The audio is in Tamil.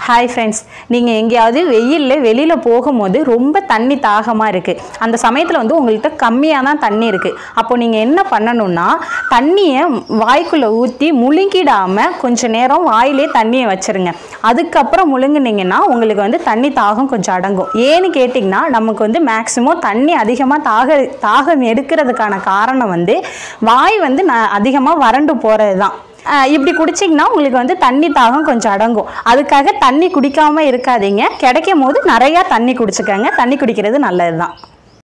ஹாய் ஃப்ரெண்ட்ஸ் நீங்கள் எங்கேயாவது வெயிலில் வெளியில் போகும்போது ரொம்ப தண்ணி தாகமாக இருக்குது அந்த சமயத்தில் வந்து உங்கள்கிட்ட கம்மியாக தான் தண்ணி இருக்குது அப்போ நீங்கள் என்ன பண்ணணும்னா தண்ணியை வாய்க்குள்ளே ஊற்றி முழுங்கிடாமல் கொஞ்சம் நேரம் வாயிலே தண்ணியை வச்சுருங்க அதுக்கப்புறம் முழுங்குனீங்கன்னா உங்களுக்கு வந்து தண்ணி தாகம் கொஞ்சம் அடங்கும் ஏன்னு கேட்டிங்கன்னா நமக்கு வந்து மேக்ஸிமம் தண்ணி அதிகமாக தாக தாகம் எடுக்கிறதுக்கான காரணம் வந்து வாய் வந்து ந அதிகமாக வறண்டு போகிறது தான் ஆஹ் இப்படி குடிச்சிங்கன்னா உங்களுக்கு வந்து தண்ணி தாகம் கொஞ்சம் அடங்கும் அதுக்காக தண்ணி குடிக்காம இருக்காதீங்க கிடைக்கும் போது நிறையா தண்ணி குடிச்சுக்கங்க தண்ணி குடிக்கிறது நல்லது தான்